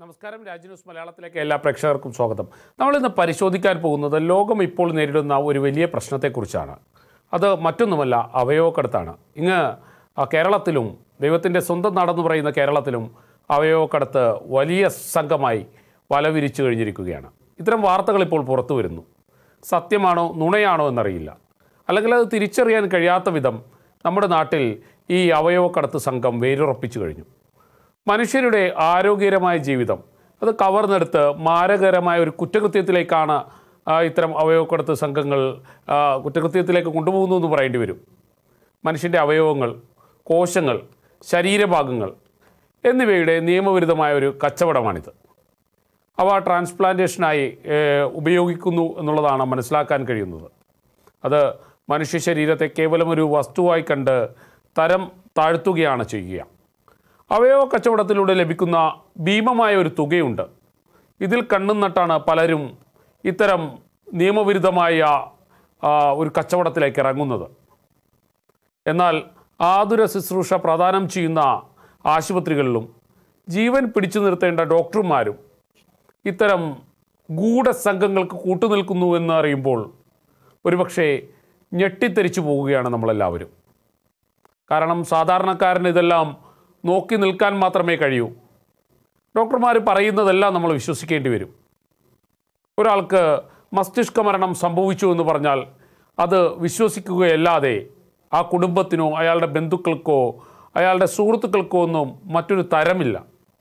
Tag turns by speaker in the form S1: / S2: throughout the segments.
S1: നമസ്കാരം രാജ് ന്യൂസ് മലയാളത്തിലേക്ക് എല്ലാ പ്രേക്ഷകർക്കും സ്വാഗതം നമ്മളിന്ന് പരിശോധിക്കാൻ പോകുന്നത് ലോകം ഇപ്പോൾ നേരിടുന്ന ഒരു വലിയ പ്രശ്നത്തെക്കുറിച്ചാണ് അത് മറ്റൊന്നുമല്ല അവയവക്കടത്താണ് ഇങ്ങ് ആ, കേരളത്തിലും ദൈവത്തിൻ്റെ സ്വന്തം നാടെന്ന് പറയുന്ന കേരളത്തിലും അവയവക്കടത്ത് വലിയ സംഘമായി വലവിരിച്ചു കഴിഞ്ഞിരിക്കുകയാണ് ഇത്തരം വാർത്തകൾ ഇപ്പോൾ പുറത്തു വരുന്നു സത്യമാണോ നുണയാണോ എന്നറിയില്ല അല്ലെങ്കിൽ അത് തിരിച്ചറിയാൻ കഴിയാത്ത വിധം നമ്മുടെ നാട്ടിൽ ഈ അവയവക്കടത്ത് സംഘം വേരുറപ്പിച്ചു കഴിഞ്ഞു മനുഷ്യരുടെ ആരോഗ്യകരമായ ജീവിതം അത് കവർന്നെടുത്ത് മാരകരമായ ഒരു കുറ്റകൃത്യത്തിലേക്കാണ് ആ, ഇത്തരം അവയവക്കടത്ത് സംഘങ്ങൾ ആ, കുറ്റകൃത്യത്തിലേക്ക് കൊണ്ടുപോകുന്നു എന്ന് പറയേണ്ടി വരും മനുഷ്യൻ്റെ അവയവങ്ങൾ കോശങ്ങൾ ശരീരഭാഗങ്ങൾ എന്നിവയുടെ നിയമവിരുദ്ധമായ ഒരു കച്ചവടമാണിത് അവ ട്രാൻസ്പ്ലാന്റേഷനായി ഏഹ്, ഉപയോഗിക്കുന്നു എന്നുള്ളതാണ് മനസ്സിലാക്കാൻ കഴിയുന്നത് അത് മനുഷ്യ ശരീരത്തെ കേവലം ഒരു വസ്തുവായി കണ്ട് തരം താഴ്ത്തുകയാണ് ചെയ്യുക അവയവ കച്ചവടത്തിലൂടെ ലഭിക്കുന്ന ഭീമമായ ഒരു തുകയുണ്ട് ഇതിൽ കണ്ണും നട്ടാണ് പലരും ഇത്തരം നിയമവിരുദ്ധമായ ആ, ഒരു കച്ചവടത്തിലേക്ക് ഇറങ്ങുന്നത് എന്നാൽ ആതുര ശുശ്രൂഷ പ്രദാനം ചെയ്യുന്ന ആശുപത്രികളിലും ജീവൻ പിടിച്ചു നിർത്തേണ്ട ഡോക്ടർമാരും ഇത്തരം ഗൂഢസംഘങ്ങൾക്ക് കൂട്ടുനിൽക്കുന്നു എന്ന് അറിയുമ്പോൾ ഒരുപക്ഷെ ഞെട്ടിത്തെരിച്ചു പോവുകയാണ് നമ്മളെല്ലാവരും കാരണം സാധാരണക്കാരന് ഇതെല്ലാം നോക്കി നിൽക്കാൻ മാത്രമേ കഴിയൂ ഡോക്ടർമാർ പറയുന്നതെല്ലാം നമ്മൾ വിശ്വസിക്കേണ്ടി വരും ഒരാൾക്ക് മസ്തിഷ്ക മരണം സംഭവിച്ചു എന്ന് പറഞ്ഞാൽ അത് വിശ്വസിക്കുകയല്ലാതെ ആ കുടുംബത്തിനോ അയാളുടെ ബന്ധുക്കൾക്കോ അയാളുടെ സുഹൃത്തുക്കൾക്കോ ഒന്നും മറ്റൊരു തരമില്ല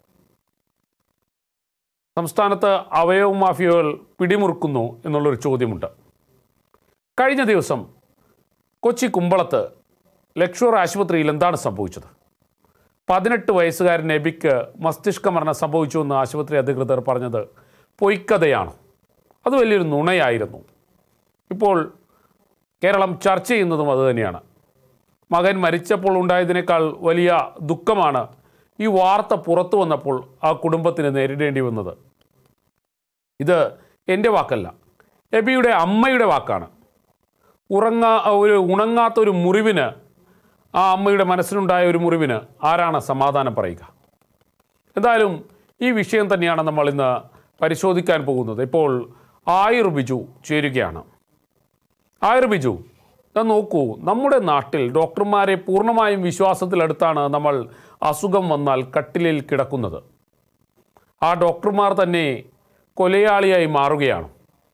S1: സംസ്ഥാനത്ത് അവയവ മാഫിയകൾ പിടിമുറുക്കുന്നു എന്നുള്ളൊരു ചോദ്യമുണ്ട് കഴിഞ്ഞ ദിവസം കൊച്ചി കുമ്പളത്ത് ലക്ഷൂർ ആശുപത്രിയിൽ എന്താണ് സംഭവിച്ചത് പതിനെട്ട് വയസ്സുകാരൻ എബിക്ക് മസ്തിഷ്ക മരണം സംഭവിച്ചുവെന്ന് ആശുപത്രി അധികൃതർ പറഞ്ഞത് പൊയ്ക്കഥയാണ് അത് വലിയൊരു നുണയായിരുന്നു ഇപ്പോൾ കേരളം ചർച്ച ചെയ്യുന്നതും അതുതന്നെയാണ് മകൻ മരിച്ചപ്പോൾ ഉണ്ടായതിനേക്കാൾ വലിയ ദുഃഖമാണ് ഈ വാർത്ത പുറത്തു വന്നപ്പോൾ ആ കുടുംബത്തിന് നേരിടേണ്ടി വന്നത് ഇത് എൻ്റെ വാക്കല്ല എബിയുടെ അമ്മയുടെ വാക്കാണ് ഉറങ്ങാ ഒരു ഉണങ്ങാത്ത ഒരു മുറിവിന് ആ അമ്മയുടെ മനസ്സിലുണ്ടായ ഒരു മുറിവിന് ആരാണ് സമാധാനം പറയുക എന്തായാലും ഈ വിഷയം തന്നെയാണ് നമ്മൾ ഇന്ന് പരിശോധിക്കാൻ പോകുന്നത് ഇപ്പോൾ ആയുർ ബിജു ചേരുകയാണ് ആയുർ ബിജു ഇത് നോക്കൂ നമ്മുടെ നാട്ടിൽ ഡോക്ടർമാരെ പൂർണ്ണമായും വിശ്വാസത്തിലെടുത്താണ് നമ്മൾ അസുഖം വന്നാൽ കട്ടിലിൽ കിടക്കുന്നത് ആ ഡോക്ടർമാർ തന്നെ കൊലയാളിയായി മാറുകയാണ്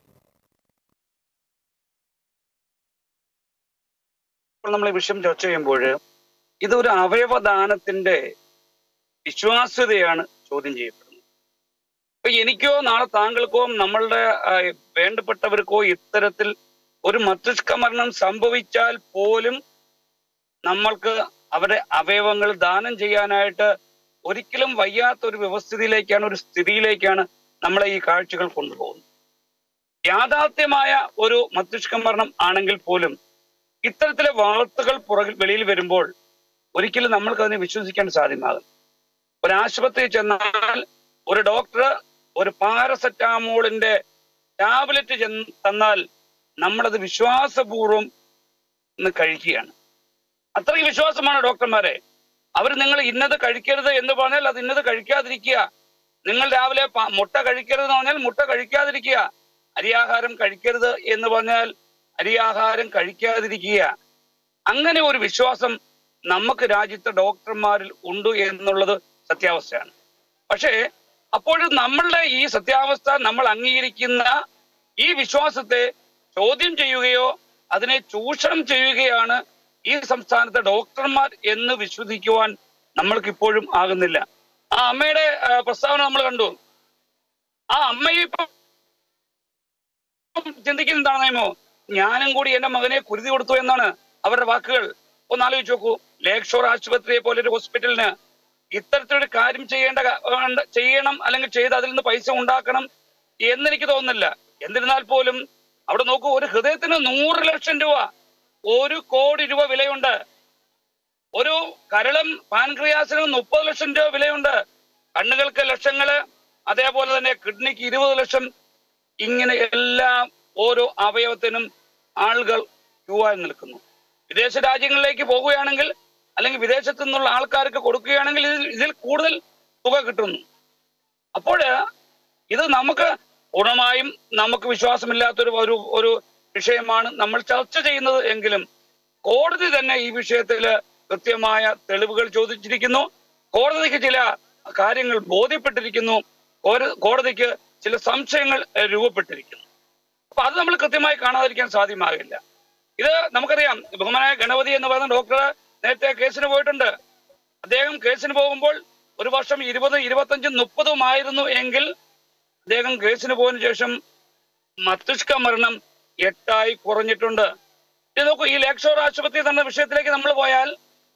S2: ഇപ്പോൾ നമ്മൾ ഈ വിഷയം ചർച്ച ചെയ്യുമ്പോൾ ഇതൊരു അവയവദാനത്തിന്റെ വിശ്വാസ്യതയാണ് ചോദ്യം ചെയ്യപ്പെടുന്നത് ഇപ്പൊ എനിക്കോ നാളെ താങ്കൾക്കോ നമ്മളുടെ ആ, വേണ്ടപ്പെട്ടവർക്കോ ഇത്തരത്തിൽ ഒരു മസ്തിഷ്ക മരണം സംഭവിച്ചാൽ പോലും നമ്മൾക്ക് അവരുടെ അവയവങ്ങൾ ദാനം ചെയ്യാനായിട്ട് ഒരിക്കലും വയ്യാത്ത ഒരു വ്യവസ്ഥിതിയിലേക്കാണ് ഒരു സ്ഥിതിയിലേക്കാണ് നമ്മളെ ഈ കാഴ്ചകൾ കൊണ്ടുപോകുന്നത് യാഥാർത്ഥ്യമായ ഒരു മസ്തിഷ്ക മരണം ആണെങ്കിൽ പോലും ഇത്തരത്തിലെ വാർത്തകൾ പുറകിൽ വെളിയിൽ വരുമ്പോൾ ഒരിക്കലും നമ്മൾക്ക് അതിനെ വിശ്വസിക്കാൻ സാധ്യമാകും ഒരു ആശുപത്രിയിൽ ചെന്നാൽ ഒരു ഡോക്ടർ ഒരു പാരസെറ്റാമോളിന്റെ ടാബ്ലറ്റ് ചെന്ന് തന്നാൽ നമ്മളത് വിശ്വാസപൂർവം ഇന്ന് കഴിക്കുകയാണ് അത്രയും വിശ്വാസമാണ് ഡോക്ടർമാരെ അവർ നിങ്ങൾ ഇന്നത് കഴിക്കരുത് എന്ന് പറഞ്ഞാൽ അത് ഇന്നത് കഴിക്കാതിരിക്കുക നിങ്ങൾ രാവിലെ പ- മുട്ട കഴിക്കരുത് എന്ന് പറഞ്ഞാൽ മുട്ട കഴിക്കാതിരിക്കുക അരിയാഹാരം കഴിക്കരുത് എന്ന് പറഞ്ഞാൽ അരിയാഹാരം കഴിക്കാതിരിക്കുക അങ്ങനെ ഒരു വിശ്വാസം നമുക്ക് രാജ്യത്തെ ഡോക്ടർമാരിൽ ഉണ്ട് എന്നുള്ളത് സത്യാവസ്ഥയാണ് പക്ഷേ അപ്പോഴും നമ്മളുടെ ഈ സത്യാവസ്ഥ നമ്മൾ അംഗീകരിക്കുന്ന ഈ വിശ്വാസത്തെ ചോദ്യം ചെയ്യുകയോ അതിനെ ചൂഷണം ചെയ്യുകയാണ് ഈ സംസ്ഥാനത്തെ ഡോക്ടർമാർ എന്ന് വിശ്വസിക്കുവാൻ നമ്മൾക്ക് ഇപ്പോഴും ആകുന്നില്ല ആ അമ്മയുടെ ആ, പ്രസ്താവന നമ്മൾ കണ്ടു ആ അമ്മയെ ഇപ്പം ചിന്തിക്കുന്നത് എന്താണെന്നോ ഞാനും കൂടി എന്റെ മകനെ കുരുതി കൊടുത്തു എന്നാണ് അവരുടെ വാക്കുകൾ ഒന്ന് ആലോചിച്ച് നോക്കൂ ലേക്ക് ഷോർ ആശുപത്രിയെ പോലെ ഒരു ഹോസ്പിറ്റലിന് ഇത്തരത്തിലൊരു കാര്യം ചെയ്യേണ്ട ക- വേണ്ട- ചെയ്യണം അല്ലെങ്കിൽ ചെയ്ത് അതിൽ നിന്ന് പൈസ ഉണ്ടാക്കണം എന്നെനിക്ക് തോന്നുന്നില്ല എന്നിരുന്നാൽ പോലും അവിടെ നോക്കൂ ഒരു ഹൃദയത്തിന് നൂറ് ലക്ഷം രൂപ ഒരു കോടി രൂപ വിലയുണ്ട് ഒരു കരളം പാൻക്രിയാസിന് മുപ്പത് ലക്ഷം രൂപ വിലയുണ്ട് കണ്ണുകൾക്ക് ലക്ഷങ്ങള് അതേപോലെ തന്നെ കിഡ്നിക്ക് ഇരുപത് ലക്ഷം ഇങ്ങനെ എല്ലാം ഓരോ അവയവത്തിനും ആളുകൾ ക്യൂ ആയി നിൽക്കുന്നു വിദേശ രാജ്യങ്ങളിലേക്ക് പോകുകയാണെങ്കിൽ അല്ലെങ്കിൽ വിദേശത്തു നിന്നുള്ള ആൾക്കാർക്ക് കൊടുക്കുകയാണെങ്കിൽ ഇതിൽ ഇതിൽ കൂടുതൽ തുക കിട്ടുന്നു അപ്പോൾ ഇത് നമുക്ക് പൂർണ്ണമായും നമുക്ക് വിശ്വാസമില്ലാത്തൊരു ഒരു ഒരു വിഷയമാണ് നമ്മൾ ചർച്ച ചെയ്യുന്നത് എങ്കിലും കോടതി തന്നെ ഈ വിഷയത്തിൽ കൃത്യമായ തെളിവുകൾ ചോദിച്ചിരിക്കുന്നു കോടതിക്ക് ചില കാര്യങ്ങൾ ബോധ്യപ്പെട്ടിരിക്കുന്നു കോര- കോടതിക്ക് ചില സംശയങ്ങൾ ഏഹ്, രൂപപ്പെട്ടിരിക്കുന്നു അപ്പൊ അത് നമ്മൾ കൃത്യമായി കാണാതിരിക്കാൻ സാധ്യമാകില്ല ഇത് നമുക്കറിയാം ബഹുമാനായ ഗണപതി എന്ന് പറയുന്ന ഡോക്ടർ നേരത്തെ കേസിന് പോയിട്ടുണ്ട് അദ്ദേഹം കേസിന് പോകുമ്പോൾ ഒരു വർഷം ഇരുപത് ഇരുപത്തഞ്ചും മുപ്പതുമായിരുന്നു എങ്കിൽ അദ്ദേഹം കേസിന് പോയതിനു ശേഷം മസ്തിഷ്ക മരണം എട്ടായി കുറഞ്ഞിട്ടുണ്ട് ഇത് നോക്കൂ ഈ ലേക്ഷോർ ആശുപത്രി എന്ന വിഷയത്തിലേക്ക് നമ്മൾ പോയാൽ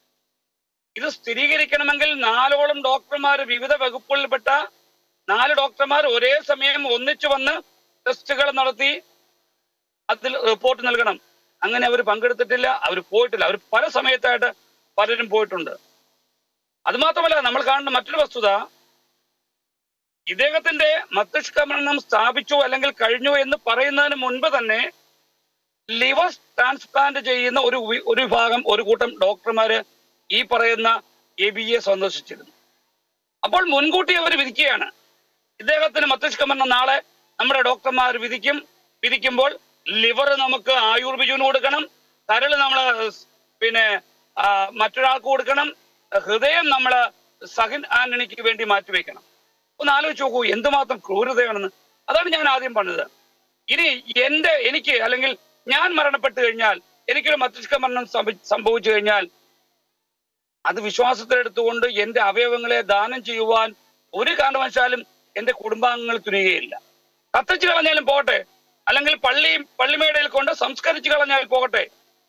S2: ഇത് സ്ഥിരീകരിക്കണമെങ്കിൽ നാലോളം ഡോക്ടർമാർ വിവിധ വകുപ്പുകളിൽപ്പെട്ട നാല് ഡോക്ടർമാർ ഒരേ സമയം ഒന്നിച്ചു വന്ന് ടെസ്റ്റുകൾ നടത്തി അതിൽ റിപ്പോർട്ട് നൽകണം അങ്ങനെ അവർ പങ്കെടുത്തിട്ടില്ല അവർ പോയിട്ടില്ല അവർ പല സമയത്തായിട്ട് പലരും പോയിട്ടുണ്ട് അത് മാത്രമല്ല നമ്മൾ കാണുന്ന മറ്റൊരു വസ്തുത ഇദ്ദേഹത്തിന്റെ മസ്തിഷ്ക മരണം സ്ഥാപിച്ചു അല്ലെങ്കിൽ കഴിഞ്ഞു എന്ന് പറയുന്നതിന് മുൻപ് തന്നെ ലിവർ ട്രാൻസ്പ്ലാന്റ് ചെയ്യുന്ന ഒരു വി- ഒരു വിഭാഗം ഒരു കൂട്ടം ഡോക്ടർമാര് ഈ പറയുന്ന എ ബി എ സന്ദർശിച്ചിരുന്നു അപ്പോൾ മുൻകൂട്ടി അവർ വിധിക്കുകയാണ് ഇദ്ദേഹത്തിന് മസ്തിഷ്ക മരണം നാളെ നമ്മുടെ ഡോക്ടർമാർ വിധിക്കും വിധിക്കുമ്പോൾ ലിവർ നമുക്ക് ആയുർ ബിജുവിന് കൊടുക്കണം കരൾ നമ്മൾ പിന്നെ ആ, മറ്റൊരാൾക്ക് കൊടുക്കണം ഹൃദയം നമ്മൾ സഹിൻ ആന്റണിക്ക് വേണ്ടി മാറ്റിവെക്കണം ഒന്ന് ആലോചിച്ച് നോക്കൂ എന്തുമാത്രം ക്രൂരതയാണെന്ന് അതാണ് ഞാൻ ആദ്യം പറഞ്ഞത് ഇനി എന്റെ എനിക്ക് അല്ലെങ്കിൽ ഞാൻ മരണപ്പെട്ടു കഴിഞ്ഞാൽ എനിക്കൊരു മസ്തിഷ്ക മരണം സംഭ- സംഭവിച്ചു കഴിഞ്ഞാൽ അത് വിശ്വാസത്തിലെടുത്തുകൊണ്ട് എന്റെ അവയവങ്ങളെ ദാനം ചെയ്യുവാൻ ഒരു കാരണവശാലും എന്റെ കുടുംബാംഗങ്ങൾ തുനിയുകയില്ല കത്തിച്ചു കളഞ്ഞാലും പോകട്ടെ അല്ലെങ്കിൽ പള്ളി പള്ളിമേടയിൽ കൊണ്ട് സംസ്കരിച്ചു കളഞ്ഞാൽ പോകട്ടെ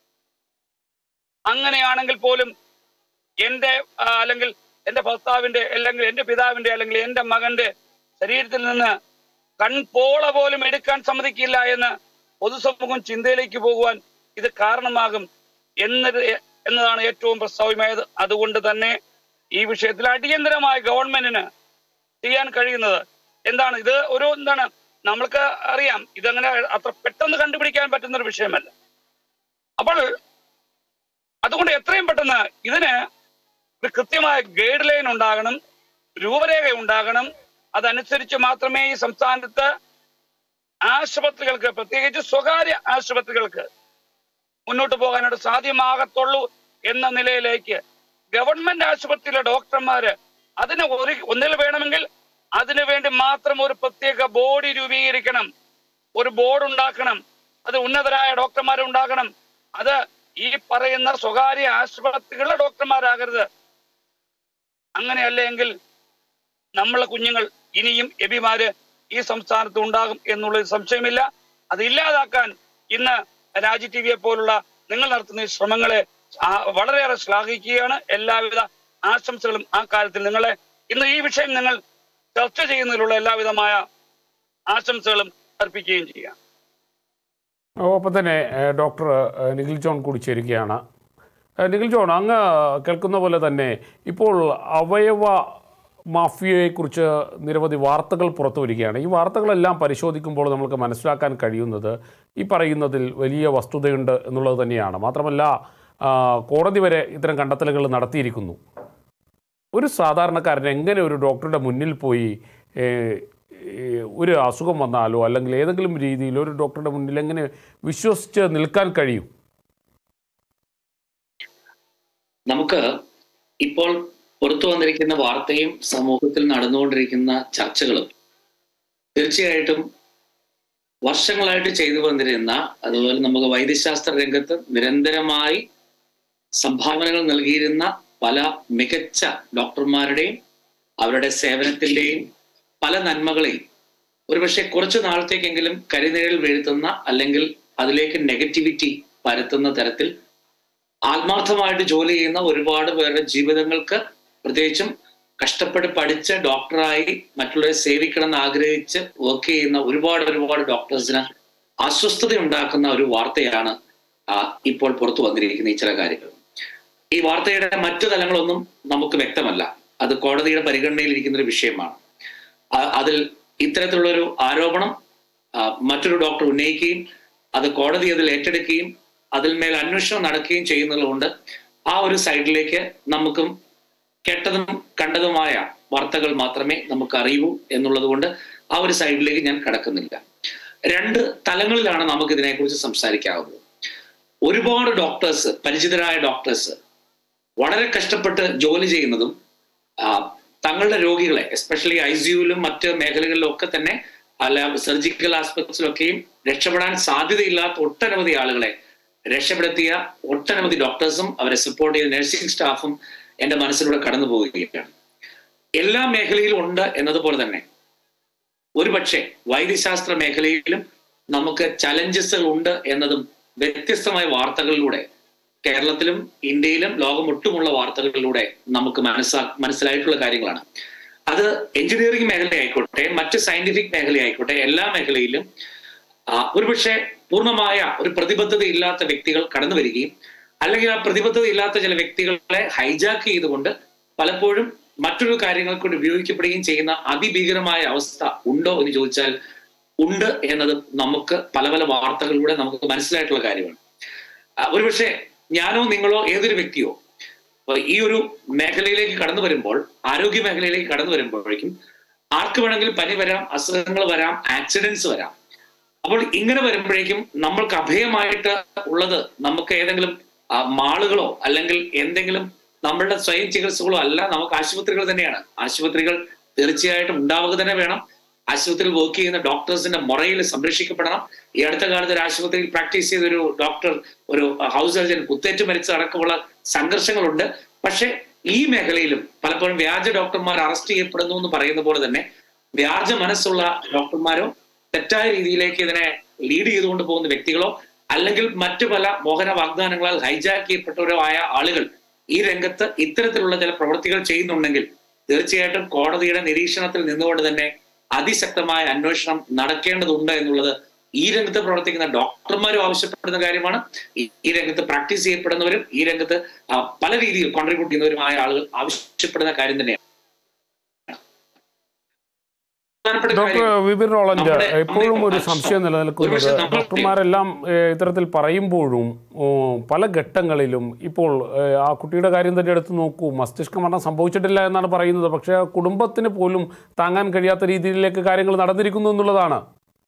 S2: അങ്ങനെയാണെങ്കിൽ പോലും എന്റെ ആ, അല്ലെങ്കിൽ എന്റെ ഭർത്താവിന്റെ അല്ലെങ്കിൽ എന്റെ പിതാവിന്റെ അല്ലെങ്കിൽ എന്റെ മകന്റെ ശരീരത്തിൽ നിന്ന് കൺപോള പോലും എടുക്കാൻ സമ്മതിക്കില്ല എന്ന് പൊതുസമൂഹം ചിന്തയിലേക്ക് പോകുവാൻ ഇത് കാരണമാകും എന്നത് എന്നതാണ് ഏറ്റവും പ്രസ്താവ്യമായത് അതുകൊണ്ട് തന്നെ ഈ വിഷയത്തിൽ അടിയന്തരമായി ഗവൺമെന്റിന് ചെയ്യാൻ കഴിയുന്നത് എന്താണ് ഇത് ഒരു എന്താണ് നമ്മൾക്ക് അറിയാം ഇതങ്ങനെ അത്ര പെട്ടെന്ന് കണ്ടുപിടിക്കാൻ പറ്റുന്ന ഒരു വിഷയമല്ല അപ്പോൾ അതുകൊണ്ട് എത്രയും പെട്ടെന്ന് ഇതിന് ഒരു കൃത്യമായ ഗൈഡ് ലൈൻ ഉണ്ടാകണം രൂപരേഖ ഉണ്ടാകണം അതനുസരിച്ച് മാത്രമേ ഈ സംസ്ഥാനത്ത് ആശുപത്രികൾക്ക് പ്രത്യേകിച്ച് സ്വകാര്യ ആശുപത്രികൾക്ക് മുന്നോട്ട് പോകാനായിട്ട് സാധ്യമാകത്തുള്ളൂ എന്ന നിലയിലേക്ക് ഗവൺമെന്റ് ആശുപത്രിയിലെ ഡോക്ടർമാര് അതിന് ഒരു ഒന്നിൽ വേണമെങ്കിൽ അതിനു വേണ്ടി മാത്രം ഒരു പ്രത്യേക ബോഡി രൂപീകരിക്കണം ഒരു ബോർഡ് ഉണ്ടാക്കണം അത് ഉന്നതരായ ഡോക്ടർമാരെ ഉണ്ടാക്കണം അത് ഈ പറയുന്ന സ്വകാര്യ ആശുപത്രികളിലെ ഡോക്ടർമാരാകരുത് അങ്ങനെയല്ലെങ്കിൽ നമ്മളെ കുഞ്ഞുങ്ങൾ ഇനിയും എബിമാര് ഈ സംസ്ഥാനത്ത് ഉണ്ടാകും എന്നുള്ളത് സംശയമില്ല അത് ഇല്ലാതാക്കാൻ ഇന്ന് രാജി ടി വിയെ പോലുള്ള നിങ്ങൾ നടത്തുന്ന ഈ ശ്രമങ്ങളെ ആ, വളരെയേറെ ശ്ലാഘിക്കുകയാണ് എല്ലാവിധ ആശംസകളും ആ കാര്യത്തിൽ നിങ്ങളെ ഇന്ന് ഈ വിഷയം നിങ്ങൾ ചർച്ച ചെയ്യുന്നതിലുള്ള എല്ലാവിധമായ ആശംസകളും അർപ്പിക്കുകയും ചെയ്യാം
S1: ഒപ്പം തന്നെ ഏഹ്, ഡോക്ടർ ഏഹ്, നിഖിൽ ജോൺ കൂടി ചേരുകയാണ് ഏഹ്, നിഖിൽ ജോൺ അങ്ങ് കേൾക്കുന്ന പോലെ തന്നെ ഇപ്പോൾ അവയവ മാഫിയയെക്കുറിച്ച് നിരവധി വാർത്തകൾ പുറത്തു വരികയാണ് ഈ വാർത്തകളെല്ലാം പരിശോധിക്കുമ്പോൾ നമുക്ക് മനസ്സിലാക്കാൻ കഴിയുന്നത് ഈ പറയുന്നതിൽ വലിയ വസ്തുതയുണ്ട് എന്നുള്ളത് തന്നെയാണ് മാത്രമല്ല ആ, കോടതി വരെ ഇത്തരം കണ്ടെത്തലുകൾ നടത്തിയിരിക്കുന്നു ഒരു സാധാരണക്കാരൻ എങ്ങനെ ഒരു ഡോക്ടറുടെ മുന്നിൽ പോയി ഏഹ്, ഏഹ്, ഒരു അസുഖം വന്നാലോ അല്ലെങ്കിൽ ഏതെങ്കിലും രീതിയിൽ ഒരു ഡോക്ടറുടെ മുന്നിൽ എങ്ങനെ വിശ്വസിച്ച് നിൽക്കാൻ കഴിയും
S3: നമുക്ക് ഇപ്പോൾ പുറത്തു വന്നിരിക്കുന്ന വാർത്തയും സമൂഹത്തിൽ നടന്നുകൊണ്ടിരിക്കുന്ന ചർച്ചകളും തീർച്ചയായിട്ടും വർഷങ്ങളായിട്ട് ചെയ്തു വന്നിരുന്ന അതുപോലെ നമുക്ക് വൈദ്യശാസ്ത്ര രംഗത്ത് നിരന്തരമായി സംഭാവനകൾ നൽകിയിരുന്ന പല മികച്ച ഡോക്ടർമാരുടെയും അവരുടെ സേവനത്തിന്റെയും പല നന്മകളെയും ഒരുപക്ഷെ കുറച്ചു നാളത്തേക്കെങ്കിലും കരിനിഴൽ വീഴ്ത്തുന്ന അല്ലെങ്കിൽ അതിലേക്ക് നെഗറ്റിവിറ്റി പരത്തുന്ന തരത്തിൽ ആത്മാർത്ഥമായിട്ട് ജോലി ചെയ്യുന്ന ഒരുപാട് പേരുടെ ജീവിതങ്ങൾക്ക് പ്രത്യേകിച്ചും കഷ്ടപ്പെട്ട് പഠിച്ച് ഡോക്ടറായി മറ്റുള്ളവരെ സേവിക്കണം എന്ന് ആഗ്രഹിച്ച് വർക്ക് ചെയ്യുന്ന ഒരുപാട് ഒരുപാട് ഡോക്ടേഴ്സിന് അസ്വസ്ഥത ഉണ്ടാക്കുന്ന ഒരു വാർത്തയാണ് ആ, ഇപ്പോൾ പുറത്തു വന്നിരിക്കുന്ന ഈ ചില കാര്യങ്ങൾ ഈ വാർത്തയുടെ മറ്റു തലങ്ങളൊന്നും നമുക്ക് വ്യക്തമല്ല അത് കോടതിയുടെ പരിഗണനയിൽ ഇരിക്കുന്ന ഒരു വിഷയമാണ് ആ- അതിൽ ഇത്തരത്തിലുള്ളൊരു ആരോപണം ആ, മറ്റൊരു ഡോക്ടർ ഉന്നയിക്കുകയും അത് കോടതി അതിൽ ഏറ്റെടുക്കുകയും അതിൽ മേൽ അന്വേഷണം നടക്കുകയും ചെയ്യുന്നതുകൊണ്ട് ആ ഒരു സൈഡിലേക്ക് നമുക്കും കെട്ടതും കണ്ടതുമായ വാർത്തകൾ മാത്രമേ നമുക്ക് അറിയൂ എന്നുള്ളത് കൊണ്ട് ആ ഒരു സൈഡിലേക്ക് ഞാൻ കടക്കുന്നില്ല രണ്ട് തലങ്ങളിലാണ് നമുക്ക് ഇതിനെക്കുറിച്ച് സംസാരിക്കാവുന്നത് ഒരുപാട് ഡോക്ടേഴ്സ് പരിചിതരായ ഡോക്ടേഴ്സ് വളരെ കഷ്ടപ്പെട്ട് ജോലി ചെയ്യുന്നതും ആ, തങ്ങളുടെ രോഗികളെ എസ്പെഷ്യലി ഐ സിയുവിലും മറ്റ് മേഖലകളിലും ഒക്കെ തന്നെ അല്ല സർജിക്കൽ ആസ്പെക്ട്സിലൊക്കെയും രക്ഷപ്പെടാൻ സാധ്യതയില്ലാത്ത ഒട്ടനവധി ആളുകളെ രക്ഷപ്പെടുത്തിയ ഒട്ടനവധി ഡോക്ടേഴ്സും അവരെ സപ്പോർട്ട് ചെയ്ത നഴ്സിംഗ് സ്റ്റാഫും എന്റെ മനസ്സിലൂടെ കടന്നു പോവുകയാണ് എല്ലാ മേഖലയിലും ഉണ്ട് എന്നതുപോലെ തന്നെ ഒരുപക്ഷെ വൈദ്യശാസ്ത്ര മേഖലയിലും നമുക്ക് ചലഞ്ചസുകൾ ഉണ്ട് എന്നതും വ്യത്യസ്തമായ വാർത്തകളിലൂടെ കേരളത്തിലും ഇന്ത്യയിലും ലോകമൊട്ടുമുള്ള വാർത്തകളിലൂടെ നമുക്ക് മനസ്സാ മനസ്സിലായിട്ടുള്ള കാര്യങ്ങളാണ് അത് എഞ്ചിനീയറിംഗ് മേഖലയായിക്കോട്ടെ മറ്റ് സയന്റിഫിക് മേഖലയായിക്കോട്ടെ എല്ലാ മേഖലയിലും ആ, ഒരുപക്ഷെ പൂർണ്ണമായ ഒരു പ്രതിബദ്ധത ഇല്ലാത്ത വ്യക്തികൾ കടന്നു വരികയും അല്ലെങ്കിൽ ആ പ്രതിബദ്ധത ഇല്ലാത്ത ചില വ്യക്തികളെ ഹൈജാക്ക് ചെയ്തുകൊണ്ട് പലപ്പോഴും മറ്റൊരു കാര്യങ്ങൾക്ക് വേണ്ടി ഉപയോഗിക്കപ്പെടുകയും ചെയ്യുന്ന അതിഭീകരമായ അവസ്ഥ ഉണ്ടോ എന്ന് ചോദിച്ചാൽ ഉണ്ട് എന്നത് നമുക്ക് പല പല വാർത്തകളിലൂടെ നമുക്ക് മനസ്സിലായിട്ടുള്ള കാര്യമാണ് ആ, ഒരുപക്ഷെ ഞാനോ നിങ്ങളോ ഏതൊരു വ്യക്തിയോ അപ്പൊ ഈ ഒരു മേഖലയിലേക്ക് കടന്നു വരുമ്പോൾ ആരോഗ്യ മേഖലയിലേക്ക് കടന്നു വരുമ്പോഴേക്കും ആർക്ക് വേണമെങ്കിലും പനി വരാം അസുഖങ്ങൾ വരാം ആക്സിഡൻസ് വരാം അപ്പോൾ ഇങ്ങനെ വരുമ്പോഴേക്കും നമ്മൾക്ക് അഭയമായിട്ട് ഉള്ളത് നമുക്ക് ഏതെങ്കിലും ആ, മാളുകളോ അല്ലെങ്കിൽ എന്തെങ്കിലും നമ്മളുടെ സ്വയം ചികിത്സകളോ അല്ല നമുക്ക് ആശുപത്രികൾ തന്നെയാണ് ആശുപത്രികൾ തീർച്ചയായിട്ടും ഉണ്ടാവുക തന്നെ വേണം ആശുപത്രിയിൽ വർക്ക് ചെയ്യുന്ന ഡോക്ടേഴ്സിന്റെ മുറയിൽ സംരക്ഷിക്കപ്പെടണം ഈ അടുത്ത കാലത്ത് ഒരു ആശുപത്രിയിൽ പ്രാക്ടീസ് ചെയ്ത ഒരു ഡോക്ടർ ഒരു ഹൗസ് സർജൻ കുത്തേറ്റ് മരിച്ച അടക്കമുള്ള സംഘർഷങ്ങളുണ്ട് പക്ഷെ ഈ മേഖലയിലും പലപ്പോഴും വ്യാജ ഡോക്ടർമാർ അറസ്റ്റ് ചെയ്യപ്പെടുന്നു എന്ന് പറയുന്ന പോലെ തന്നെ വ്യാജ മനസ്സുള്ള ഡോക്ടർമാരോ തെറ്റായ രീതിയിലേക്ക് ഇതിനെ ലീഡ് ചെയ്തുകൊണ്ട് പോകുന്ന വ്യക്തികളോ അല്ലെങ്കിൽ മറ്റു പല മോഹന വാഗ്ദാനങ്ങളാൽ ഹൈജാക്ക് ചെയ്യപ്പെട്ടവരോ ആയ ആളുകൾ ഈ രംഗത്ത് ഇത്തരത്തിലുള്ള ചില പ്രവൃത്തികൾ ചെയ്യുന്നുണ്ടെങ്കിൽ തീർച്ചയായിട്ടും കോടതിയുടെ നിരീക്ഷണത്തിൽ നിന്നുകൊണ്ട് തന്നെ അതിശക്തമായ അന്വേഷണം നടക്കേണ്ടതുണ്ട് എന്നുള്ളത് ഈ രംഗത്ത് പ്രവർത്തിക്കുന്ന ഡോക്ടർമാരും ആവശ്യപ്പെടുന്ന കാര്യമാണ് ഈ- ഈ രംഗത്ത് പ്രാക്ടീസ് ചെയ്യപ്പെടുന്നവരും ഈ രംഗത്ത് ആ, പല രീതിയിൽ കോൺട്രിബ്യൂട്ട് ചെയ്യുന്നവരുമായ ആളുകൾ ആവശ്യപ്പെടുന്ന കാര്യം തന്നെയാണ് പ്രധാനപ്പെട്ട
S1: ഡോക്ടർ
S3: കാര്യം
S1: വിപിൻ റോളന്റ്
S3: നമ്മുടെ-
S1: എപ്പോഴും ഒരു
S3: നമ്മുടെ
S1: സംശയം നിലനിൽക്കുന്നത്
S3: ഒരുപക്ഷെ നമ്മൾ-
S1: ഡോക്ടർമാരെല്ലാം ഏഹ്, ഇത്തരത്തിൽ പറയുമ്പോഴും ഓ, പല ഘട്ടങ്ങളിലും ഇപ്പോൾ ഏഹ്, ആ കുട്ടിയുടെ കാര്യം തന്നെ എടുത്ത് നോക്കൂ മസ്തിഷ്ക മരണം സംഭവിച്ചിട്ടില്ല എന്നാണ് പറയുന്നത് പക്ഷേ ആ കുടുംബത്തിന് പോലും താങ്ങാൻ കഴിയാത്ത രീതിയിലേക്ക് കാര്യങ്ങൾ നടന്നിരിക്കുന്നു എന്നുള്ളതാണ്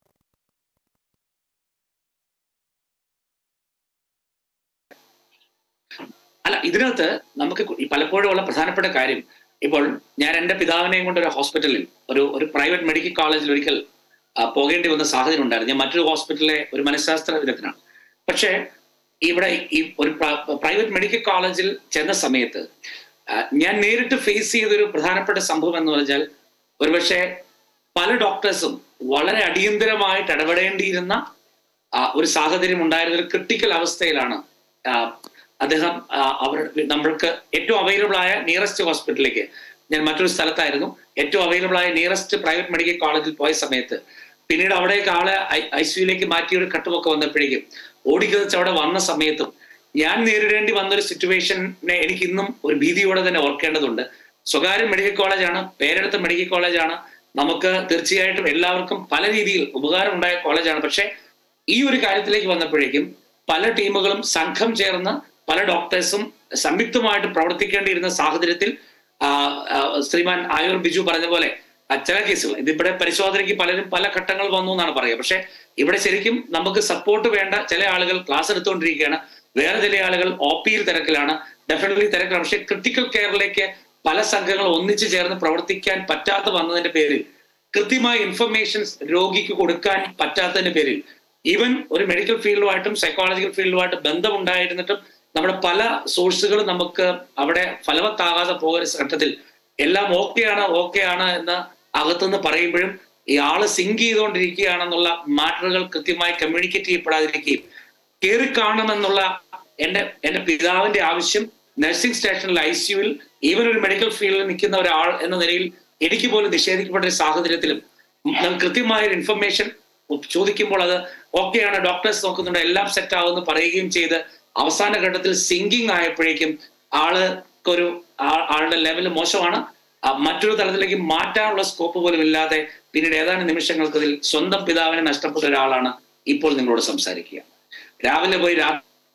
S3: അല്ല ഇതിനകത്ത് നമുക്ക് കു- ഈ പലപ്പോഴും ഉള്ള പ്രധാനപ്പെട്ട കാര്യം ഇപ്പോൾ ഞാൻ എൻ്റെ പിതാവിനെയും കൊണ്ട് ഒരു ഹോസ്പിറ്റലിൽ ഒരു ഒരു പ്രൈവറ്റ് മെഡിക്കൽ കോളേജിൽ ഒരിക്കൽ ആ, പോകേണ്ടി വന്ന സാഹചര്യം ഉണ്ടായിരുന്നു ഞാൻ മറ്റൊരു ഹോസ്പിറ്റലിലെ ഒരു മനഃശാസ്ത്ര വിദഗ്ധനാണ് പക്ഷേ ഇവിടെ ഈ ഒരു പ്രൈവറ്റ് മെഡിക്കൽ കോളേജിൽ ചെന്ന സമയത്ത് ആ, ഞാൻ നേരിട്ട് ഫേസ് ചെയ്തൊരു പ്രധാനപ്പെട്ട സംഭവം എന്ന് പറഞ്ഞാൽ ഒരുപക്ഷെ പല ഡോക്ടേഴ്സും വളരെ അടിയന്തരമായിട്ട് ഇടപെടേണ്ടിയിരുന്ന ആ, ഒരു സാഹചര്യം ഉണ്ടായിരുന്ന ഒരു ക്രിട്ടിക്കൽ അവസ്ഥയിലാണ് ആ, അദ്ദേഹം ആ, അവർ നമ്മൾക്ക് ഏറ്റവും അവൈലബിൾ ആയ നിയറസ്റ്റ് ഹോസ്പിറ്റലിലേക്ക് ഞാൻ മറ്റൊരു സ്ഥലത്തായിരുന്നു ഏറ്റവും അവൈലബിൾ ആയ നിയറസ്റ്റ് പ്രൈവറ്റ് മെഡിക്കൽ കോളേജിൽ പോയ സമയത്ത് പിന്നീട് അവിടേക്ക് ആളെ ഐ സിയുലേക്ക് മാറ്റിയ ഒരു ഘട്ടമൊക്കെ വന്നപ്പോഴേക്കും ഓടിക്കതച്ച് അവിടെ വന്ന സമയത്തും ഞാൻ നേരിടേണ്ടി വന്ന ഒരു സിറ്റുവേഷനെ എനിക്ക് ഇന്നും ഒരു ഭീതിയോടെ തന്നെ ഓർക്കേണ്ടതുണ്ട് സ്വകാര്യ മെഡിക്കൽ കോളേജാണ് പേരെടുത്ത മെഡിക്കൽ കോളേജാണ് നമുക്ക് തീർച്ചയായിട്ടും എല്ലാവർക്കും പല രീതിയിൽ ഉപകാരം ഉണ്ടായ കോളേജാണ് പക്ഷേ ഈ ഒരു കാര്യത്തിലേക്ക് വന്നപ്പോഴേക്കും പല ടീമുകളും സംഘം ചേർന്ന് പല ഡോക്ടേഴ്സും സംയുക്തമായിട്ട് പ്രവർത്തിക്കേണ്ടിയിരുന്ന സാഹചര്യത്തിൽ ആ, ആ, ശ്രീമാൻ ആയൂർ ബിജു പറഞ്ഞ പോലെ ആ, ചില കേസുകൾ ഇതിവിടെ പരിശോധനയ്ക്ക് പലരും പല ഘട്ടങ്ങൾ വന്നു എന്നാണ് പറയുക പക്ഷെ ഇവിടെ ശരിക്കും നമുക്ക് സപ്പോർട്ട് വേണ്ട ചില ആളുകൾ ക്ലാസ് എടുത്തുകൊണ്ടിരിക്കുകയാണ് വേറെ ചില ആളുകൾ ഒ പിയിൽ തിരക്കിലാണ് ഡെഫിനറ്റ്ലി തിരക്കിലാണ് പക്ഷെ ക്രിട്ടിക്കൽ കെയറിലേക്ക് പല സംഘങ്ങൾ ഒന്നിച്ചു ചേർന്ന് പ്രവർത്തിക്കാൻ പറ്റാത്ത വന്നതിന്റെ പേരിൽ കൃത്യമായ ഇൻഫർമേഷൻസ് രോഗിക്ക് കൊടുക്കാൻ പറ്റാത്തതിന്റെ പേരിൽ ഈവൻ ഒരു മെഡിക്കൽ ഫീൽഡുമായിട്ടും സൈക്കോളജിക്കൽ ഫീൽഡുമായിട്ട് ബന്ധമുണ്ടായിരുന്നിട്ടും നമ്മുടെ പല സോഴ്സുകളും നമുക്ക് അവിടെ ഫലവത്താകാതെ പോകുന്ന ഘട്ടത്തിൽ എല്ലാം ഓക്കെയാണ് ഓക്കെയാണ് എന്ന് അകത്തുനിന്ന് പറയുമ്പോഴും ഈ ആള് സിങ്ക് ചെയ്തുകൊണ്ടിരിക്കുകയാണെന്നുള്ള മാറ്ററുകൾ കൃത്യമായി കമ്മ്യൂണിക്കേറ്റ് ചെയ്യപ്പെടാതിരിക്കുകയും കയറി കാണണമെന്നുള്ള എന്റെ എന്റെ പിതാവിന്റെ ആവശ്യം നഴ്സിംഗ് സ്റ്റേഷനിൽ ഐ സിയുവിൽ ഈവൻ ഒരു മെഡിക്കൽ ഫീൽഡിൽ നിൽക്കുന്ന ഒരാൾ എന്ന നിലയിൽ എനിക്ക് പോലും നിഷേധിക്കപ്പെട്ട ഒരു സാഹചര്യത്തിലും നമുക്ക് കൃത്യമായ ഒരു ഇൻഫർമേഷൻ ചോദിക്കുമ്പോൾ അത് ഓക്കെയാണ് ഡോക്ടേഴ്സ് നോക്കുന്നുണ്ട് എല്ലാം സെറ്റ് ആവുമെന്ന് പറയുകയും ചെയ്ത് അവസാന ഘട്ടത്തിൽ സിങ്കിങ് ആയപ്പോഴേക്കും ആള് ഒരു ആ- ആളുടെ ലെവൽ മോശമാണ് ആ മറ്റൊരു തലത്തിലേക്ക് മാറ്റാനുള്ള സ്കോപ്പ് പോലും ഇല്ലാതെ പിന്നീട് ഏതാനും നിമിഷങ്ങൾക്കതിൽ സ്വന്തം പിതാവിനെ നഷ്ടപ്പെട്ട ഒരാളാണ് ഇപ്പോൾ നിങ്ങളോട് സംസാരിക്കുക രാവിലെ പോയി രാ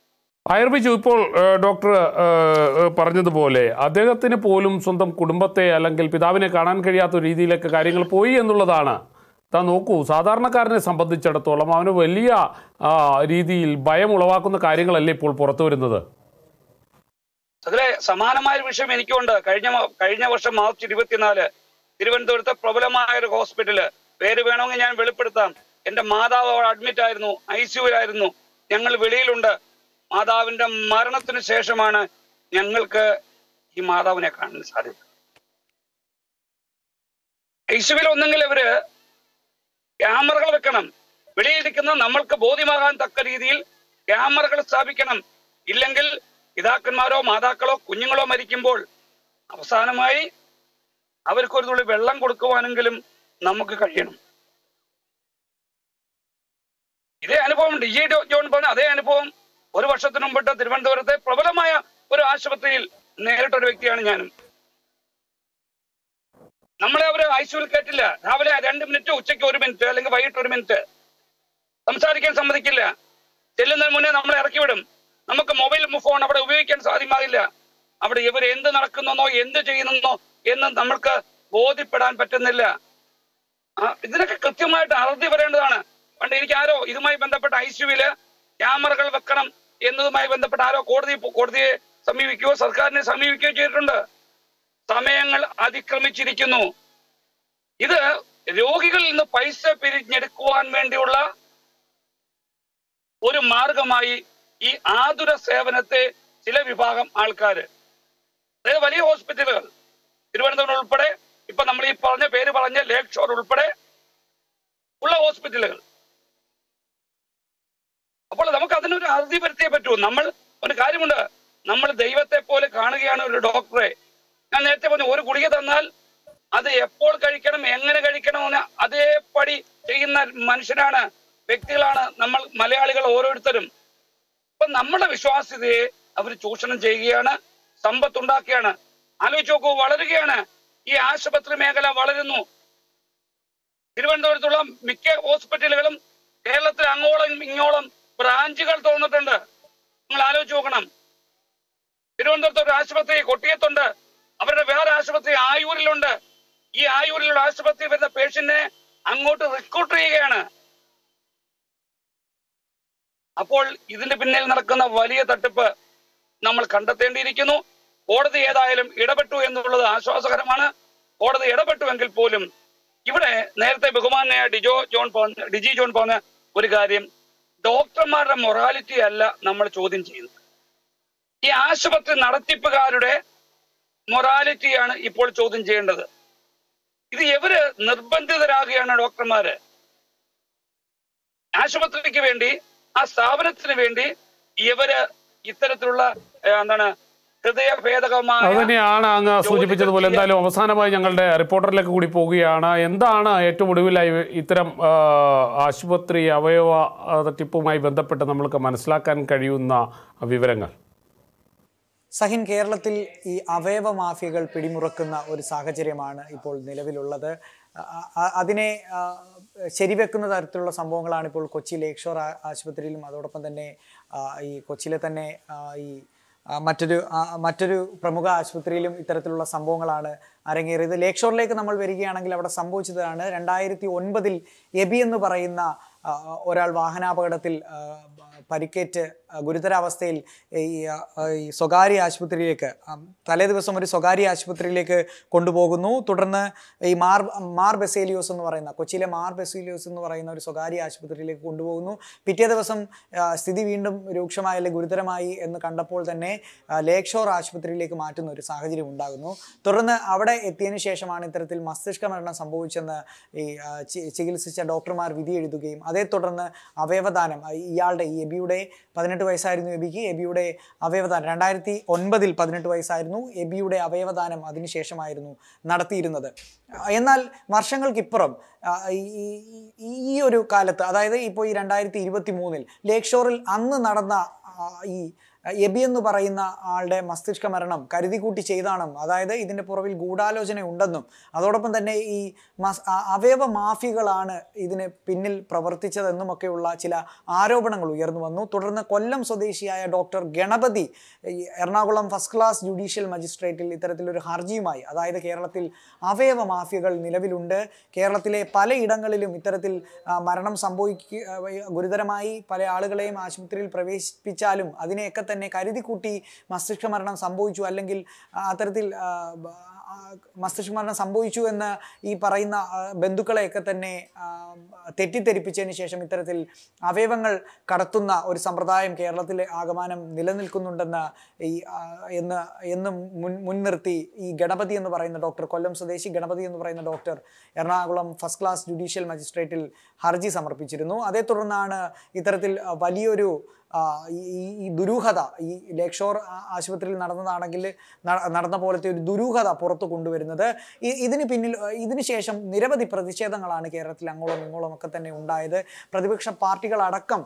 S1: ആയുർബിജു ഇപ്പോൾ ഏഹ്, ഡോക്ടർ ഏഹ്, ഏഹ്, പറഞ്ഞതുപോലെ അദ്ദേഹത്തിന് പോലും സ്വന്തം കുടുംബത്തെ അല്ലെങ്കിൽ പിതാവിനെ കാണാൻ കഴിയാത്ത ഒരു രീതിയിലൊക്കെ കാര്യങ്ങൾ പോയി എന്നുള്ളതാണ് താൻ നോക്കൂ സാധാരണക്കാരനെ സംബന്ധിച്ചിടത്തോളം അവന് വലിയ ആ, രീതിയിൽ ഭയം ഉളവാക്കുന്ന കാര്യങ്ങളല്ലേ ഇപ്പോൾ പുറത്തു വരുന്നത്
S2: അതിലെ സമാനമായ ഒരു വിഷയം എനിക്കുണ്ട് കഴിഞ്ഞ മ- കഴിഞ്ഞ വർഷം മാർച്ച് ഇരുപത്തിനാല് തിരുവനന്തപുരത്തെ പ്രബലമായ ഒരു ഹോസ്പിറ്റല് പേര് വേണമെങ്കിൽ ഞാൻ വെളിപ്പെടുത്താം എന്റെ മാതാവ് അവിടെ അഡ്മിറ്റ് ആയിരുന്നു ഐ സിയുലായിരുന്നു ഞങ്ങൾ വെളിയിലുണ്ട് മാതാവിന്റെ മരണത്തിന് ശേഷമാണ് ഞങ്ങൾക്ക് ഈ മാതാവിനെ കാണാൻ സാധിച്ചത് ഐ സിയുവിൽ ഒന്നെങ്കിൽ ഇവര് ക്യാമറകൾ വെക്കണം വെളിയിലിരിക്കുന്ന നമ്മൾക്ക് ബോധ്യമാകാൻ തക്ക രീതിയിൽ ക്യാമറകൾ സ്ഥാപിക്കണം ഇല്ലെങ്കിൽ പിതാക്കന്മാരോ മാതാക്കളോ കുഞ്ഞുങ്ങളോ മരിക്കുമ്പോൾ അവസാനമായി അവർക്ക് ഒരു തുള്ളി വെള്ളം കൊടുക്കുവാനെങ്കിലും നമുക്ക് കഴിയണം ഇതേ അനുഭവം ഡി ജെ ജോൺ പറഞ്ഞ അതേ അനുഭവം ഒരു വർഷത്തിന് മുമ്പിട്ട് തിരുവനന്തപുരത്തെ പ്രബലമായ ഒരു ആശുപത്രിയിൽ നേരിട്ടൊരു വ്യക്തിയാണ് ഞാനും നമ്മളെ അവര് ഐസിയുവിൽ കേട്ടില്ല രാവിലെ രണ്ട് മിനിറ്റ് ഉച്ചയ്ക്ക് ഒരു മിനിറ്റ് അല്ലെങ്കിൽ വൈകിട്ട് ഒരു മിനിറ്റ് സംസാരിക്കാൻ സമ്മതിക്കില്ല ചെല്ലുന്നതിന് മുന്നേ നമ്മളെ ഇറക്കി വിടും നമുക്ക് മൊബൈൽ ഫോൺ അവിടെ ഉപയോഗിക്കാൻ സാധ്യമാകില്ല അവിടെ ഇവർ എന്ത് നടക്കുന്നെന്നോ എന്ത് ചെയ്യുന്നെന്നോ എന്ന് നമ്മൾക്ക് ബോധ്യപ്പെടാൻ പറ്റുന്നില്ല ആ, ഇതിനൊക്കെ കൃത്യമായിട്ട് അറുതി വരേണ്ടതാണ് പണ്ട് എനിക്ക് ആരോ ഇതുമായി ബന്ധപ്പെട്ട ഐ സിയുവില് ക്യാമറകൾ വെക്കണം എന്നതുമായി ബന്ധപ്പെട്ട് ആരോ കോടതി കോടതിയെ സമീപിക്കുകയോ സർക്കാരിനെ സമീപിക്കുകയോ ചെയ്തിട്ടുണ്ട് സമയങ്ങൾ അതിക്രമിച്ചിരിക്കുന്നു ഇത് രോഗികളിൽ നിന്ന് പൈസ പിരിഞ്ഞെടുക്കുവാൻ വേണ്ടിയുള്ള ഒരു മാർഗമായി ഈ ആതുര സേവനത്തെ ചില വിഭാഗം ആൾക്കാര് അതായത് വലിയ ഹോസ്പിറ്റലുകൾ തിരുവനന്തപുരം ഉൾപ്പെടെ ഇപ്പൊ നമ്മൾ ഈ പറഞ്ഞ പേര് പറഞ്ഞ ലേക്ക് ഷോർ ഉൾപ്പെടെ ഉള്ള ഹോസ്പിറ്റലുകൾ അപ്പോൾ നമുക്ക് അതിനൊരു അറുതി വരുത്തിയേ പറ്റൂ നമ്മൾ ഒരു കാര്യമുണ്ട് നമ്മൾ ദൈവത്തെ പോലെ കാണുകയാണ് ഒരു ഡോക്ടറെ ഞാൻ നേരത്തെ പറഞ്ഞു ഒരു ഗുളിക തന്നാൽ അത് എപ്പോൾ കഴിക്കണം എങ്ങനെ കഴിക്കണമെന്ന് അതേപടി ചെയ്യുന്ന മനുഷ്യരാണ് വ്യക്തികളാണ് നമ്മൾ മലയാളികൾ ഓരോരുത്തരും അപ്പൊ നമ്മുടെ വിശ്വാസ്യതയെ അവർ ചൂഷണം ചെയ്യുകയാണ് സമ്പത്ത് ഉണ്ടാക്കുകയാണ് ആലോചിച്ച് നോക്കൂ വളരുകയാണ് ഈ ആശുപത്രി മേഖല വളരുന്നു തിരുവനന്തപുരത്തുള്ള മിക്ക ഹോസ്പിറ്റലുകളും കേരളത്തിൽ അങ്ങോളം ഇങ്ങോളം ബ്രാഞ്ചുകൾ തുറന്നിട്ടുണ്ട് നിങ്ങൾ ആലോചിച്ച് നോക്കണം തിരുവനന്തപുരത്ത് ഒരു ആശുപത്രി കൊട്ടിയത്തുണ്ട് അവരുടെ വേറെ ആശുപത്രി ആയൂരിലുണ്ട് ഈ ആയൂരിലുള്ള ആശുപത്രി വരുന്ന പേഷ്യന്റിനെ അങ്ങോട്ട് റിക്രൂട്ട് ചെയ്യുകയാണ് അപ്പോൾ ഇതിന്റെ പിന്നിൽ നടക്കുന്ന വലിയ തട്ടിപ്പ് നമ്മൾ കണ്ടെത്തേണ്ടിയിരിക്കുന്നു കോടതി ഏതായാലും ഇടപെട്ടു എന്നുള്ളത് ആശ്വാസകരമാണ് കോടതി ഇടപെട്ടുവെങ്കിൽ പോലും ഇവിടെ നേരത്തെ ബഹുമാനായ ഡിജോ ജോൺ പറഞ്ഞ ഡിജി ജോൺ പറഞ്ഞ ഒരു കാര്യം ഡോക്ടർമാരുടെ മൊറാലിറ്റി അല്ല നമ്മൾ ചോദ്യം ചെയ്യുന്നത് ഈ ആശുപത്രി നടത്തിപ്പുകാരുടെ മൊറാലിറ്റിയാണ് ഇപ്പോൾ ചോദ്യം ചെയ്യേണ്ടത് ഇത് എവര് നിർബന്ധിതരാകുകയാണ് ഡോക്ടർമാര് ആശുപത്രിക്ക് വേണ്ടി ആ സ്ഥാപനത്തിന് വേണ്ടി ഇവര് ഇത്തരത്തിലുള്ള ഏ, എന്താണ് ഹൃദയഭേദകമായ
S1: അത് തന്നെയാണ് അങ്ങ് സൂചിപ്പിച്ചതുപോലെ എന്തായാലും അവസാനമായി ഞങ്ങളുടെ റിപ്പോർട്ടറിലേക്ക് കൂടി പോവുകയാണ് എന്താണ് ഏറ്റവും ഒടുവിലായി ഇത്തരം ആ, ആശുപത്രി അവയവ ആ, തട്ടിപ്പുമായി ബന്ധപ്പെട്ട് നമ്മൾക്ക് മനസ്സിലാക്കാൻ കഴിയുന്ന വിവരങ്ങൾ
S4: സഹിൻ കേരളത്തിൽ ഈ അവയവ മാഫിയകൾ പിടിമുറക്കുന്ന ഒരു സാഹചര്യമാണ് ഇപ്പോൾ നിലവിലുള്ളത് അ- അ- അതിനെ ആ, ശരിവെക്കുന്ന തരത്തിലുള്ള സംഭവങ്ങളാണ് ഇപ്പോൾ കൊച്ചി ലേക്ക് ഷോർ ആ- ആശുപത്രിയിലും അതോടൊപ്പം തന്നെ ആ, ഈ കൊച്ചിയിലെ തന്നെ ആ, ഈ ആ, മറ്റൊരു ആ, മറ്റൊരു പ്രമുഖ ആശുപത്രിയിലും ഇത്തരത്തിലുള്ള സംഭവങ്ങളാണ് അരങ്ങേറിയത് ലേക്ക് ഷോറിലേക്ക് നമ്മൾ വരികയാണെങ്കിൽ അവിടെ സംഭവിച്ചതാണ് രണ്ടായിരത്തി ഒൻപതിൽ എബി എന്ന് പറയുന്ന ആ, ഒരാൾ വാഹനാപകടത്തിൽ ആ, പരിക്കേറ്റ് ആ, ഗുരുതരാവസ്ഥയിൽ ഈ ആ, ഈ സ്വകാര്യ ആശുപത്രിയിലേക്ക് ആ, തലേ ദിവസം ഒരു സ്വകാര്യ ആശുപത്രിയിലേക്ക് കൊണ്ടുപോകുന്നു തുടർന്ന് ഈ മാർ മാർ ബെസേലിയോസ് എന്ന് പറയുന്ന കൊച്ചിയിലെ മാർ ബെസേലിയോസ് എന്ന് പറയുന്ന ഒരു സ്വകാര്യ ആശുപത്രിയിലേക്ക് കൊണ്ടുപോകുന്നു പിറ്റേ ദിവസം ആ, സ്ഥിതി വീണ്ടും രൂക്ഷമായി അല്ലെങ്കിൽ ഗുരുതരമായി എന്ന് കണ്ടപ്പോൾ തന്നെ ആ, ലേക്ക് ഷോർ ആശുപത്രിയിലേക്ക് മാറ്റുന്ന ഒരു സാഹചര്യം ഉണ്ടാകുന്നു തുടർന്ന് അവിടെ എത്തിയതിനു ശേഷമാണ് ഇത്തരത്തിൽ മസ്തിഷ്ക മരണം സംഭവിച്ചെന്ന് ഈ ആ, ചി- ചികിത്സിച്ച ഡോക്ടർമാർ വിധി എഴുതുകയും അതേ തുടർന്ന് അവയവദാനം ആ, ഇയാളുടെ ഈ എബിയുടെ പതിനെട്ട് വയസ്സായിരുന്നു എബിക്ക് എബിയുടെ അവയവദാനം രണ്ടായിരത്തി ഒൻപതിൽ പതിനെട്ട് വയസ്സായിരുന്നു എബിയുടെ അവയവദാനം അതിനുശേഷമായിരുന്നു നടത്തിയിരുന്നത് ആ, എന്നാൽ വർഷങ്ങൾക്കിപ്പുറം ആ, ഈ- ഈ- ഈ- ഈ ഒരു കാലത്ത് അതായത് ഇപ്പോൾ ഈ രണ്ടായിരത്തി ഇരുപത്തി മൂന്നിൽ ലേക്ക് ഷോറിൽ അന്ന് നടന്ന ആ, ഈ എബി എന്ന് പറയുന്ന ആളുടെ മസ്തിഷ്ക മരണം കരുതി കൂട്ടി ചെയ്താണെന്നും അതായത് ഇതിൻ്റെ പുറവിൽ ഗൂഢാലോചന ഉണ്ടെന്നും അതോടൊപ്പം തന്നെ ഈ മസ് ആ- അവയവ മാഫികളാണ് ഇതിന് പിന്നിൽ പ്രവർത്തിച്ചതെന്നുമൊക്കെയുള്ള ചില ആരോപണങ്ങൾ ഉയർന്നു വന്നു തുടർന്ന് കൊല്ലം സ്വദേശിയായ ഡോക്ടർ ഗണപതി ഈ എറണാകുളം ഫസ്റ്റ് ക്ലാസ് ജുഡീഷ്യൽ മജിസ്ട്രേറ്റിൽ ഇത്തരത്തിലൊരു ഹർജിയുമായി അതായത് കേരളത്തിൽ അവയവ മാഫിയകൾ നിലവിലുണ്ട് കേരളത്തിലെ പലയിടങ്ങളിലും ഇത്തരത്തിൽ ആ, മരണം സംഭവിക്കുക ഗുരുതരമായി പല ആളുകളെയും ആശുപത്രിയിൽ പ്രവേശിപ്പിച്ചാലും അതിനെയൊക്കെ തന്നെ കരുതി കൂട്ടി മസ്തിഷ്ക മരണം സംഭവിച്ചു അല്ലെങ്കിൽ ആ, അത്തരത്തിൽ ആ, ബ- ആ, മസ്തിഷ്ക മരണം സംഭവിച്ചു എന്ന് ഈ പറയുന്ന ആ, ബന്ധുക്കളെയൊക്കെ തന്നെ ആ, തെറ്റിദ്ധരിപ്പിച്ചതിന് ശേഷം ഇത്തരത്തിൽ അവയവങ്ങൾ കടത്തുന്ന ഒരു സമ്പ്രദായം കേരളത്തിൽ ആകമാനം നിലനിൽക്കുന്നുണ്ടെന്ന് ഈ ആ, എന്ന് എന്ന് മുൻ മുൻനിർത്തി ഈ ഗണപതി എന്ന് പറയുന്ന ഡോക്ടർ കൊല്ലം സ്വദേശി ഗണപതി എന്ന് പറയുന്ന doctor Ernakulam first class judicial മജിസ്ട്രേറ്റിൽ ഹർജി സമർപ്പിച്ചിരുന്നു അതേ തുടർന്നാണ് ഇത്തരത്തിൽ ആ, വലിയൊരു ആ, ഈ- ഈ ഈ ദുരൂഹത ഈ ലേക്ക് ഷോർ ആ- ആശുപത്രിയിൽ നടന്നതാണെങ്കിൽ ന- നടന്ന പോലത്തെ ഒരു ദുരൂഹത പുറത്തു കൊണ്ടുവരുന്നത് ഈ- ഇതിന് പിന്നിൽ ആ, ഇതിന് ശേഷം നിരവധി പ്രതിഷേധങ്ങളാണ് കേരളത്തിൽ അങ്ങോളം ഇങ്ങോളം ഒക്കെ തന്നെ ഉണ്ടായത് പ്രതിപക്ഷ പാർട്ടികളടക്കം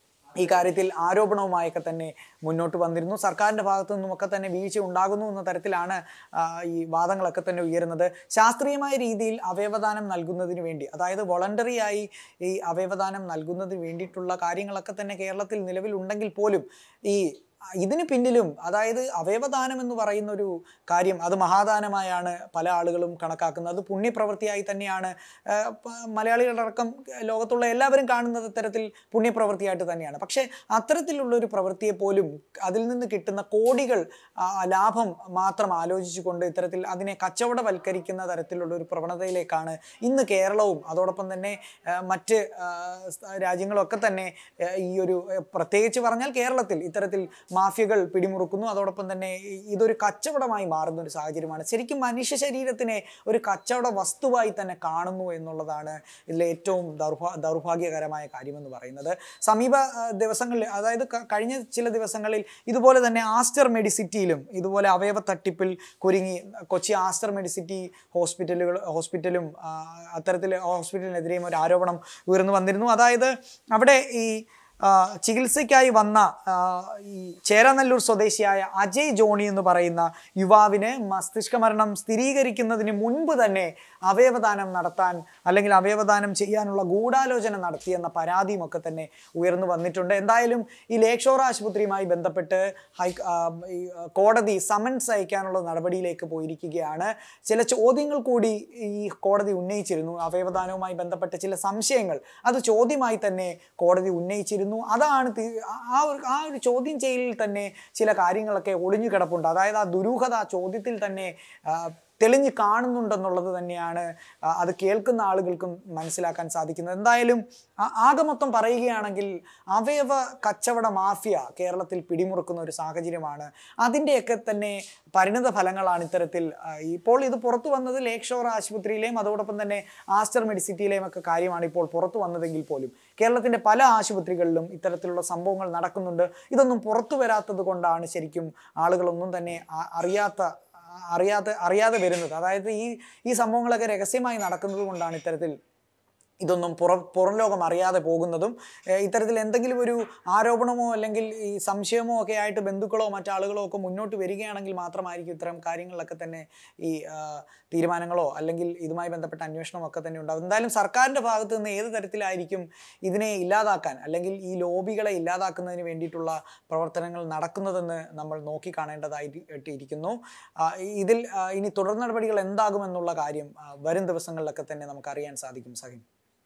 S4: ഈ കാര്യത്തിൽ ആരോപണവുമായൊക്കെ തന്നെ മുന്നോട്ട് വന്നിരുന്നു സർക്കാരിൻ്റെ ഭാഗത്തു നിന്നുമൊക്കെ തന്നെ വീഴ്ച ഉണ്ടാകുന്നു എന്ന തരത്തിലാണ് ആ, ഈ വാദങ്ങളൊക്കെ തന്നെ ഉയരുന്നത് ശാസ്ത്രീയമായ രീതിയിൽ അവയവദാനം നൽകുന്നതിന് വേണ്ടി അതായത് വോളണ്ടറി ആയി ഈ അവയവദാനം നൽകുന്നതിന് വേണ്ടിയിട്ടുള്ള കാര്യങ്ങളൊക്കെ തന്നെ കേരളത്തിൽ നിലവിലുണ്ടെങ്കിൽ പോലും ഈ ഇതിന് പിന്നിലും അതായത് അവയവദാനം എന്ന് പറയുന്ന ഒരു കാര്യം അത് മഹാദാനമായാണ് പല ആളുകളും കണക്കാക്കുന്നത് അത് പുണ്യപ്രവൃത്തിയായി തന്നെയാണ് ആ, പ- മലയാളികളടക്കം ലോകത്തുള്ള എല്ലാവരും കാണുന്നത് ഇത്തരത്തിൽ പുണ്യപ്രവൃത്തിയായിട്ട് തന്നെയാണ് പക്ഷേ അത്തരത്തിലുള്ള ഒരു പ്രവൃത്തിയെ പോലും അതിൽ നിന്ന് കിട്ടുന്ന കോടികൾ ആ, ലാഭം മാത്രം ആലോചിച്ചുകൊണ്ട് ഇത്തരത്തിൽ അതിനെ കച്ചവടവൽക്കരിക്കുന്ന തരത്തിലുള്ള ഒരു പ്രവണതയിലേക്കാണ് ഇന്ന് കേരളവും അതോടൊപ്പം തന്നെ ആ, മറ്റ് ആ, സ് രാജ്യങ്ങളൊക്കെ തന്നെ ആ, ഈ ഒരു ആ, പ്രത്യേകിച്ച് പറഞ്ഞാൽ കേരളത്തിൽ ഇത്തരത്തിൽ മാഫിയകൾ പിടിമുറുക്കുന്നു അതോടൊപ്പം തന്നെ ഈ- ഇതൊരു കച്ചവടമായി മാറുന്ന ഒരു സാഹചര്യമാണ് ശരിക്കും മനുഷ്യ ശരീരത്തിനെ ഒരു കച്ചവട വസ്തുവായി തന്നെ കാണുന്നു എന്നുള്ളതാണ് ഇതിലെ ഏറ്റവും ദൗർഭാ ദൗർഭാഗ്യകരമായ കാര്യമെന്ന് പറയുന്നത് സമീപ ആ, ദിവസങ്ങളിൽ അതായത് ക- കഴിഞ്ഞ ചില ദിവസങ്ങളിൽ ഇതുപോലെ തന്നെ ആസ്റ്റർ മെഡിസിറ്റിയിലും ഇതുപോലെ അവയവ തട്ടിപ്പിൽ കുരുങ്ങി കൊച്ചി ആസ്റ്റർ മെഡിസിറ്റി ഹോസ്പിറ്റലുകൾ ഹോസ്പിറ്റലും ആ, അത്തരത്തിൽ ഹോസ്പിറ്റലിനെതിരെയും ഒരു ആരോപണം ഉയർന്നു വന്നിരുന്നു അതായത് അവിടെ ഈ ആ, ചികിത്സയ്ക്കായി വന്ന ആ, ഈ ചേരാനല്ലൂർ സ്വദേശിയായ അജയ് ജോണി എന്ന് പറയുന്ന യുവാവിന് മസ്തിഷ്ക മരണം സ്ഥിരീകരിക്കുന്നതിന് മുൻപ് തന്നെ അവയവദാനം നടത്താൻ അല്ലെങ്കിൽ അവയവദാനം ചെയ്യാനുള്ള ഗൂഢാലോചന നടത്തിയെന്ന പരാതിയും ഒക്കെ തന്നെ ഉയർന്നു വന്നിട്ടുണ്ട് എന്തായാലും ഈ ലേക്ക് ഷോർ ആശുപത്രിയുമായി ബന്ധപ്പെട്ട് ഹൈ ആ, ഈ, ആ, കോടതി സമൻസ് അയക്കാനുള്ള നടപടിയിലേക്ക് പോയിരിക്കുകയാണ് ചില ചോദ്യങ്ങൾ കൂടി ഈ കോടതി ഉന്നയിച്ചിരുന്നു അവയവദാനവുമായി ബന്ധപ്പെട്ട ചില സംശയങ്ങൾ അത് ചോദ്യമായി തന്നെ കോടതി ഉന്നയിച്ചിരുന്നു അതാണ് തി- ആ- ആ ഒരു ആ ഒരു ചോദ്യം ചെയ്യലിൽ തന്നെ ചില കാര്യങ്ങളൊക്കെ ഒളിഞ്ഞു കിടപ്പുണ്ട് അതായത് ആ ദുരൂഹത ആ ചോദ്യത്തിൽ തന്നെ ആ, തെളിഞ്ഞ് കാണുന്നുണ്ടെന്നുള്ളത് തന്നെയാണ് ആ, അത് കേൾക്കുന്ന ആളുകൾക്കും മനസ്സിലാക്കാൻ സാധിക്കുന്നത് എന്തായാലും ആ- ആകെ മൊത്തം പറയുകയാണെങ്കിൽ അവയവ കച്ചവട മാഫിയ കേരളത്തിൽ പിടിമുറുക്കുന്ന ഒരു സാഹചര്യമാണ് അതിൻ്റെയൊക്കെ തന്നെ പരിണിത ഫലങ്ങളാണ് ഇത്തരത്തിൽ ആ, ഇപ്പോൾ ഇത് പുറത്തു വന്നത് ലേക്ക് ഷോർ ആശുപത്രിയിലെയും അതോടൊപ്പം തന്നെ ആസ്റ്റർ മെഡിസിറ്റിയിലെയും ഒക്കെ കാര്യമാണ് ഇപ്പോൾ പുറത്തു വന്നതെങ്കിൽ പോലും കേരളത്തിൻ്റെ പല ആശുപത്രികളിലും ഇത്തരത്തിലുള്ള സംഭവങ്ങൾ നടക്കുന്നുണ്ട് ഇതൊന്നും പുറത്തു വരാത്തത് കൊണ്ടാണ് ശരിക്കും ആളുകളൊന്നും തന്നെ ആ- അറിയാത്ത ആ- അറിയാതെ അറിയാതെ വരുന്നത് അതായത് ഈ ഈ സംഭവങ്ങളൊക്കെ രഹസ്യമായി നടക്കുന്നത് കൊണ്ടാണ് ഇത്തരത്തിൽ ഇതൊന്നും പുറ പുറം ലോകം അറിയാതെ പോകുന്നതും ഏഹ് ഇത്തരത്തിൽ എന്തെങ്കിലും ഒരു ആരോപണമോ അല്ലെങ്കിൽ ഈ സംശയമോ ഒക്കെ ആയിട്ട് ബന്ധുക്കളോ മറ്റാളുകളോ ഒക്കെ മുന്നോട്ട് വരികയാണെങ്കിൽ മാത്രമായിരിക്കും ഇത്തരം കാര്യങ്ങളിലൊക്കെ തന്നെ ഈ ആ, തീരുമാനങ്ങളോ അല്ലെങ്കിൽ ഇതുമായി ബന്ധപ്പെട്ട അന്വേഷണമോ ഒക്കെ തന്നെ ഉണ്ടാകും എന്തായാലും സർക്കാരിൻ്റെ ഭാഗത്ത് നിന്ന് ഏത് തരത്തിലായിരിക്കും ഇതിനെ ഇല്ലാതാക്കാൻ അല്ലെങ്കിൽ ഈ ലോബികളെ ഇല്ലാതാക്കുന്നതിന് വേണ്ടിയിട്ടുള്ള പ്രവർത്തനങ്ങൾ നടക്കുന്നതെന്ന് നമ്മൾ നോക്കിക്കാണേണ്ടതായിട്ട് ഇരിക്കുന്നു ആ, ഇതിൽ ആ, ഇനി തുടർ നടപടികൾ എന്താകുമെന്നുള്ള കാര്യം ആ, വരും ദിവസങ്ങളിലൊക്കെ തന്നെ നമുക്ക് അറിയാൻ സാധിക്കും സഹിൻ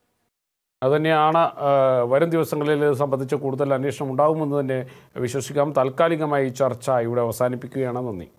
S1: അതുതന്നെയാണ് ആ, വരും ദിവസങ്ങളിൽ ഇത് സംബന്ധിച്ച് കൂടുതൽ അന്വേഷണം ഉണ്ടാകുമെന്ന് തന്നെ വിശ്വസിക്കാം താൽക്കാലികമായി ഈ ചർച്ച ഇവിടെ അവസാനിപ്പിക്കുകയാണ് നന്ദി